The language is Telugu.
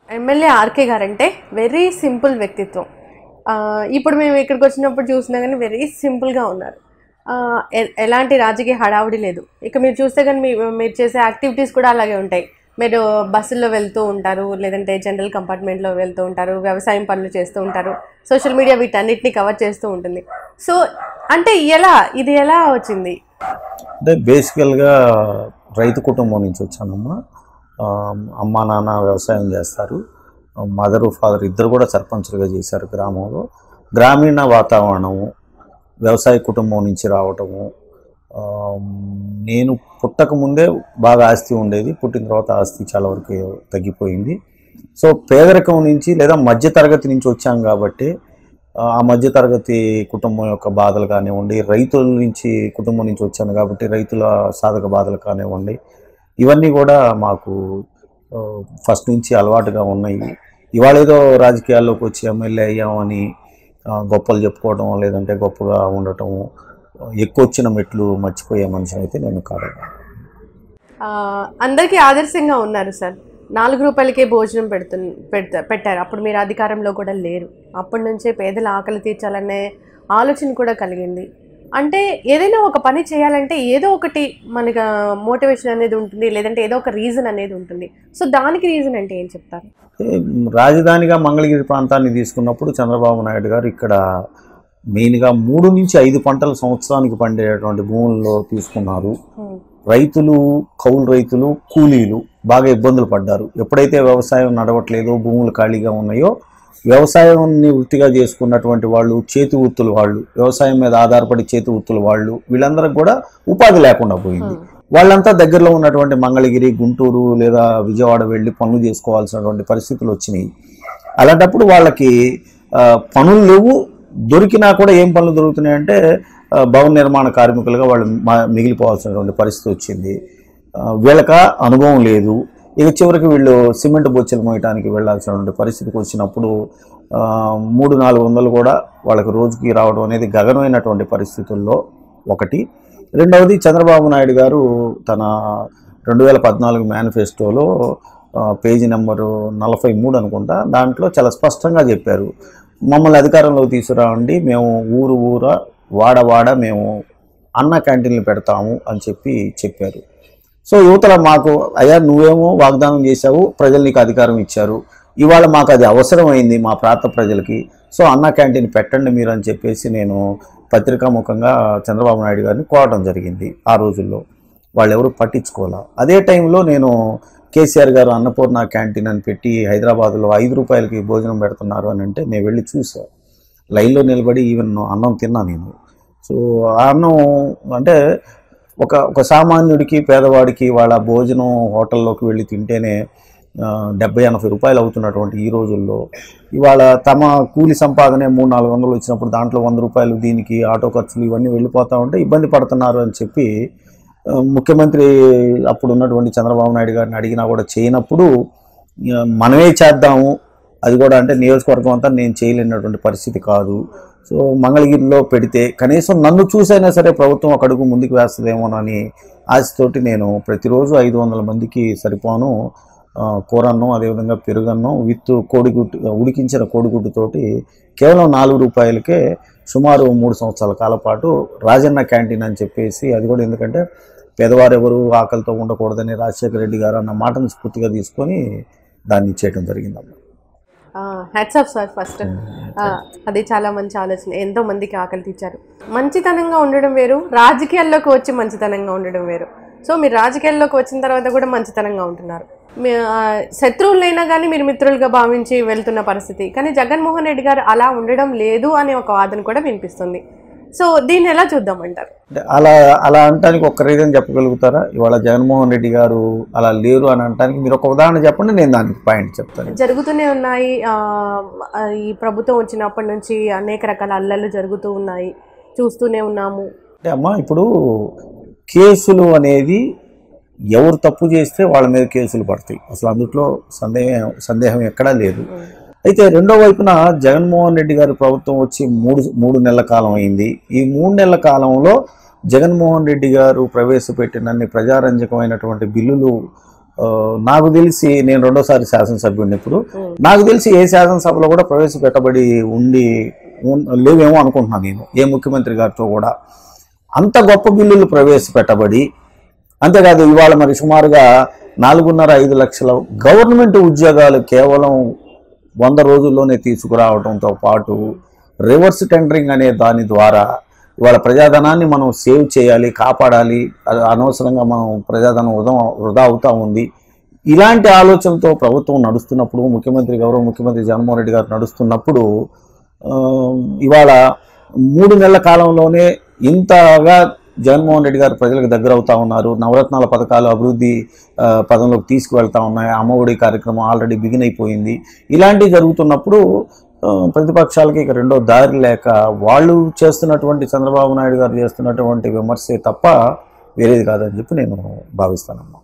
ఎమ్మెల్యే ఆర్కే గారు అంటే వెరీ సింపుల్ వ్యక్తిత్వం ఆ, ఇప్పుడు మేము ఇక్కడికి వచ్చినప్పుడు చూసినా కానీ వెరీ సింపుల్గా ఉన్నారు ఆ, ఎ- ఎలాంటి రాజకీయ హడావుడి లేదు ఇక మీరు చూస్తే కానీ మీ మీరు చేసే యాక్టివిటీస్ కూడా అలాగే ఉంటాయి మీరు బస్సుల్లో వెళ్తూ ఉంటారు లేదంటే జనరల్ కంపార్ట్మెంట్లో వెళ్తూ ఉంటారు వ్యవసాయం పనులు చేస్తూ ఉంటారు సోషల్ మీడియా వీటన్నిటిని కవర్ చేస్తూ ఉంటుంది సో అంటే ఎలా ఇది ఎలా వచ్చింది అంటే బేసికల్గా రైతు కుటుంబం నుంచి వచ్చానమ్మా ఆ, అమ్మ నాన్న వ్యవసాయం చేస్తారు మదరు ఫాదర్ ఇద్దరు కూడా సర్పంచులుగా చేశారు గ్రామంలో గ్రామీణ వాతావరణము వ్యవసాయ కుటుంబం నుంచి రావటము ఆ, నేను పుట్టక ముందే బాగా ఆస్తి ఉండేది పుట్టిన తర్వాత ఆస్తి చాలా వరకు తగ్గిపోయింది సో పేదరికం నుంచి లేదా మధ్యతరగతి నుంచి వచ్చాం కాబట్టి ఆ, ఆ మధ్యతరగతి కుటుంబం యొక్క బాధలు కానివ్వండి రైతుల నుంచి కుటుంబం నుంచి వచ్చాను కాబట్టి రైతుల సాధక బాధలు కానివ్వండి ఇవన్నీ కూడా మాకు ఆ, ఫస్ట్ నుంచి అలవాటుగా ఉన్నాయి ఇవాళ ఏదో రాజకీయాల్లోకి వచ్చి ఎమ్మెల్యే అయ్యామని ఆ, గొప్పలు చెప్పుకోవడం లేదంటే గొప్పగా ఉండటం ఎక్కువ వచ్చిన మెట్లు మర్చిపోయే మనిషిని అయితే నేను కాదు ఆ, అందరికీ ఆదర్శంగా ఉన్నారు సార్ నాలుగు రూపాయలకే భోజనం పెడుతు పెడతా పెట్టారు అప్పుడు మీరు అధికారంలో కూడా లేరు అప్పటి నుంచే పేదల ఆకలి తీర్చాలనే ఆలోచన కూడా కలిగింది అంటే ఏదైనా ఒక పని చేయాలంటే ఏదో ఒకటి మనకి మోటివేషన్ అనేది ఉంటుంది లేదంటే ఏదో ఒక రీజన్ అనేది ఉంటుంది సో దానికి రీజన్ అంటే ఏం చెప్తారు ఏ, రాజధానిగా మంగళగిరి ప్రాంతాన్ని తీసుకున్నప్పుడు చంద్రబాబు నాయుడు గారు ఇక్కడ మెయిన్గా మూడు నుంచి ఐదు పంటలు సంవత్సరానికి పండేటువంటి భూముల్లో తీసుకున్నారు రైతులు కౌలు రైతులు కూలీలు బాగా ఇబ్బందులు పడ్డారు ఎప్పుడైతే వ్యవసాయం నడవట్లేదో భూములు ఖాళీగా ఉన్నాయో వ్యవసాయాన్ని వృత్తిగా చేసుకున్నటువంటి వాళ్ళు చేతి వృత్తులు వాళ్ళు వ్యవసాయం మీద ఆధారపడి చేతి వృత్తులు వాళ్ళు వీళ్ళందరికి కూడా ఉపాధి లేకుండా పోయింది వాళ్ళంతా దగ్గరలో ఉన్నటువంటి మంగళగిరి గుంటూరు లేదా విజయవాడ వెళ్ళి పనులు చేసుకోవాల్సినటువంటి పరిస్థితులు వచ్చినాయి అలాంటప్పుడు వాళ్ళకి ఆ, పనులు లేవు దొరికినా కూడా ఏం పనులు దొరుకుతున్నాయంటే ఆ, భవన నిర్మాణ కార్మికులుగా వాళ్ళు మ- మిగిలిపోవాల్సినటువంటి పరిస్థితి వచ్చింది ఆ, వీళ్ళక అనుభవం లేదు ఇక చివరికి వీళ్ళు సిమెంట్ బొచ్చెలు మోయటానికి వెళ్ళాల్సినటువంటి పరిస్థితికి వచ్చినప్పుడు ఆ, మూడు నాలుగు వందలు కూడా వాళ్ళకి రోజుకి రావడం అనేది గగనమైనటువంటి పరిస్థితుల్లో ఒకటి రెండవది చంద్రబాబు నాయుడు గారు తన రెండు వేల పద్నాలుగు మేనిఫెస్టోలో ఆ, పేజీ నెంబరు నలభై మూడు అనుకుంటా దాంట్లో చాలా స్పష్టంగా చెప్పారు మమ్మల్ని అధికారంలోకి తీసుకురావండి మేము ఊరు ఊర వాడ వాడ మేము అన్న క్యాంటీన్లు పెడతాము అని చెప్పి చెప్పారు సో యువతల మాకు అయ్యా నువ్వేమో వాగ్దానం చేశావు ప్రజలు నీకు అధికారం ఇచ్చారు ఇవాళ మాకు అది అవసరమైంది మా ప్రాంత ప్రజలకి సో అన్న క్యాంటీన్ పెట్టండి మీరు అని చెప్పేసి నేను పత్రికాముఖంగా చంద్రబాబు నాయుడు గారిని కోరడం జరిగింది ఆ రోజుల్లో వాళ్ళు ఎవరు పట్టించుకోవాలా అదే టైంలో నేను కేసీఆర్ గారు అన్నపూర్ణ క్యాంటీన్ అని పెట్టి హైదరాబాద్లో ఐదు రూపాయలకి భోజనం పెడుతున్నారు అని అంటే నేను వెళ్ళి చూసా లైన్లో నిలబడి ఈవెన్ అన్నం తిన్నా నేను సో ఆ అన్నం అంటే ఒక ఒక సామాన్యుడికి పేదవాడికి వాళ్ళ భోజనం హోటల్లోకి వెళ్ళి తింటేనే ఆ, డెబ్బై ఎనభై రూపాయలు అవుతున్నటువంటి ఈ రోజుల్లో ఇవాళ తమ కూలి సంపాదనే మూడు నాలుగు వందలు వచ్చినప్పుడు దాంట్లో వంద రూపాయలు దీనికి ఆటో ఖర్చులు ఇవన్నీ వెళ్ళిపోతూ ఉంటే ఇబ్బంది పడుతున్నారు అని చెప్పి ఆ, ముఖ్యమంత్రి అప్పుడు ఉన్నటువంటి చంద్రబాబు నాయుడు గారిని అడిగినా కూడా చేయనప్పుడు ఆ, మనమే చేద్దాము అది కూడా అంటే నియోజకవర్గం అంతా నేను చేయలేనటువంటి పరిస్థితి కాదు సో మంగళగిరిలో పెడితే కనీసం నన్ను చూసైనా సరే ప్రభుత్వం ఒక అడుగు ముందుకు వేస్తుందేమోనని ఆశతోటి నేను ప్రతిరోజు ఐదు వందల మందికి సరిపోను ఆ, కూరన్నం అదేవిధంగా పెరుగన్నం విత్ కోడిగుడ్డు ఉడికించిన కోడిగుడ్డుతోటి కేవలం నాలుగు రూపాయలకే సుమారు మూడు సంవత్సరాల కాల పాటు రాజన్న క్యాంటీన్ అని చెప్పేసి అది కూడా ఎందుకంటే పేదవారు ఎవరు ఆకలితో ఉండకూడదని రాజశేఖర రెడ్డి గారు అన్న మాటను స్ఫూర్తిగా తీసుకొని దాన్ని చేయడం జరిగిందమ్మా హ్యాట్స్ ఆఫ్ సార్ ఫస్ట్ అది చాలా మంచి ఆలోచన ఎంతో మందికి ఆకలి తీర్చారు మంచితనంగా ఉండడం వేరు రాజకీయాల్లోకి వచ్చి మంచితనంగా ఉండడం వేరు సో మీరు రాజకీయాల్లోకి వచ్చిన తర్వాత కూడా మంచితనంగా ఉంటున్నారు మీ ఆ, శత్రువులైనా కానీ మీరు మిత్రులుగా భావించి వెళ్తున్న పరిస్థితి కానీ జగన్మోహన్ రెడ్డి గారు అలా ఉండడం లేదు అనే ఒక వాదన కూడా వినిపిస్తుంది సో దీన్ని ఎలా చూద్దామంటారు అంటే అలా అలా అనటానికి ఒక్క రీజన్ చెప్పగలుగుతారా ఇవాళ జగన్మోహన్ రెడ్డి గారు అలా లేరు అని అనటానికి మీరు ఒక ఉదాహరణ చెప్పండి నేను దానికి పాయింట్ చెప్తాను జరుగుతూనే ఉన్నాయి ఆ, ఆ, ఈ ప్రభుత్వం వచ్చినప్పటి నుంచి అనేక రకాల అల్లర్లు జరుగుతూ ఉన్నాయి చూస్తూనే ఉన్నాము అంటే అమ్మా ఇప్పుడు కేసులు అనేది ఎవరు తప్పు చేస్తే వాళ్ళ మీద కేసులు పడతాయి అసలు అందుట్లో సందేహం సందేహం ఎక్కడా లేదు అయితే రెండో వైపున జగన్మోహన్ రెడ్డి గారి ప్రభుత్వం వచ్చి మూడు మూడు నెలల కాలం అయింది ఈ మూడు నెలల కాలంలో జగన్మోహన్ రెడ్డి గారు ప్రవేశపెట్టినన్ని ప్రజారంజకమైనటువంటి బిల్లులు ఆ, నాకు తెలిసి నేను రెండోసారి శాసనసభ్యుడిని ఇప్పుడు ఉమ్. నాకు తెలిసి ఏ శాసనసభలో కూడా ప్రవేశపెట్టబడి ఉండి ఉన్- లేవేమో అనుకుంటున్నాను నేను ఏ ముఖ్యమంత్రి గారితో కూడా అంత గొప్ప బిల్లులు ప్రవేశపెట్టబడి అంతేకాదు ఇవాళ మరి సుమారుగా నాలుగున్నర ఐదు లక్షల గవర్నమెంట్ ఉద్యోగాలు కేవలం వంద రోజుల్లోనే తీసుకురావడంతో పాటు రివర్స్ టెండరింగ్ అనే దాని ద్వారా ఇవాళ ప్రజాధనాన్ని మనం సేవ్ చేయాలి కాపాడాలి అది అనవసరంగా మనం ప్రజాధనం వృధా వృధా అవుతా ఉంది ఇలాంటి ఆలోచనతో ప్రభుత్వం నడుస్తున్నప్పుడు ముఖ్యమంత్రి గౌరవ ముఖ్యమంత్రి జగన్మోహన్ రెడ్డి గారు నడుస్తున్నప్పుడు ఆ, ఇవాళ మూడు నెలల కాలంలోనే ఇంతగా జగన్మోహన్ రెడ్డి గారు ప్రజలకు దగ్గర అవుతా ఉన్నారు నవరత్నాల పథకాలు అభివృద్ధి ఆ, పదంలోకి తీసుకువెళ్తా ఉన్నాయి అమ్మఒడి కార్యక్రమం ఆల్రెడీ బిగిన్ అయిపోయింది ఇలాంటివి జరుగుతున్నప్పుడు ఆ, ప్రతిపక్షాలకి ఇక రెండో దారి లేక వాళ్ళు చేస్తున్నటువంటి చంద్రబాబు నాయుడు గారు చేస్తున్నటువంటి విమర్శే తప్ప వేరేది కాదని చెప్పి నేను భావిస్తానమ్మా